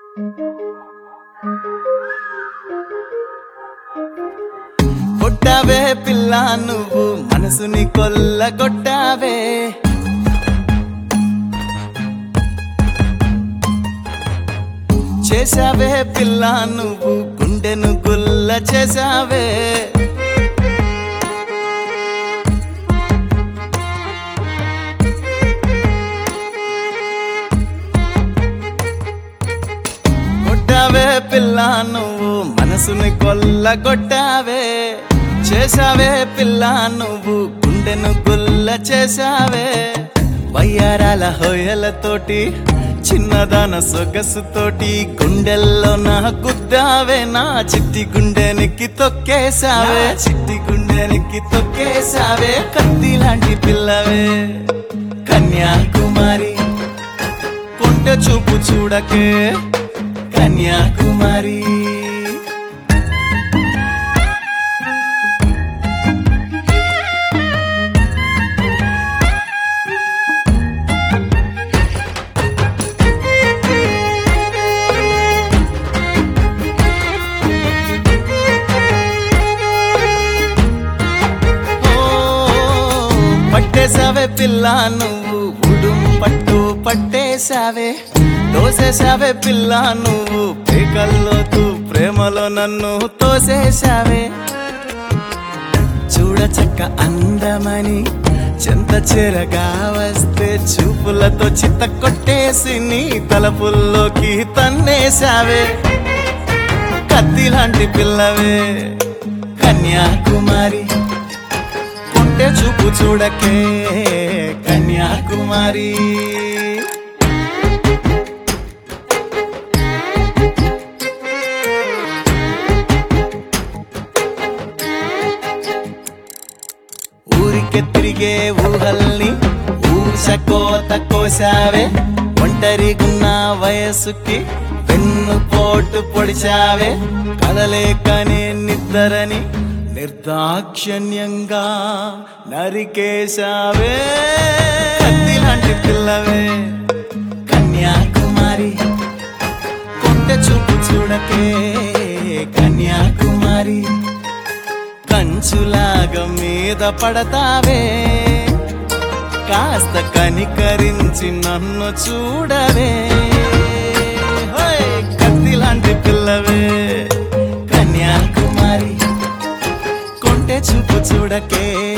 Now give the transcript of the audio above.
కొట్టావే పిల్ల నువ్వు మనసుని కొల్లగొట్టావే చేసావే పిల్ల నువ్వు గుండెను గుల్ల చేసావే కొట్టావే పిల్ల నువ్వు మనసుని కొల్లగొట్టావే చేసావే పిల్ల నువ్వు గుండెను గుల్ల చేసావే వయ్యారాల హోయలతోటి చిన్నదాన సొగసుతోటి గుండెల్లో నా గుద్దావే నా చిట్టి గుండెనికి తొక్కేసావే చిట్టి గుండెనికి తొక్కేసావే కత్తి లాంటి పిల్లవే కన్యాకుమారి కొంట చూపు చూడకే కన్యాకుమారి ఓ, పట్టేసావే పిల్ల నువ్వు ఉడుం పట్టు పట్టేసావే తోసేసావే పిల్ల నువ్వు పేకల్లోతూ ప్రేమలో నన్ను తోసేసావే చూడచక్క అందమని చెంత చెరగా వస్తే చూపులతో చిత్త కొట్టేసి నీ తలపుల్లోకి తన్నేసావే కత్తి లాంటి పిల్లవే కన్యాకుమారి కొంటె చూపు చూడకే కన్యాకుమారి ఊరికే తిరిగే ఊహల్ని ఊసకోత కోసావే ఒంటరిగున్న వయసుకి వెన్ను పోటు పొడిచావే కదలేకనే నిద్దరని నిర్దాక్షణ్యంగా నరికేశావే కత్తి లాంటి పిల్లవే కన్యాకుమారి కొంట చూపు చూడకే కన్యాకుమారి కంచులాగా మీద పడతావే కాస్త కనికరించి నన్ను చూడవే హోయ్, కత్తి లాంటి పిల్లవే కన్యాకుమారి కొంటె చూపు చూడకే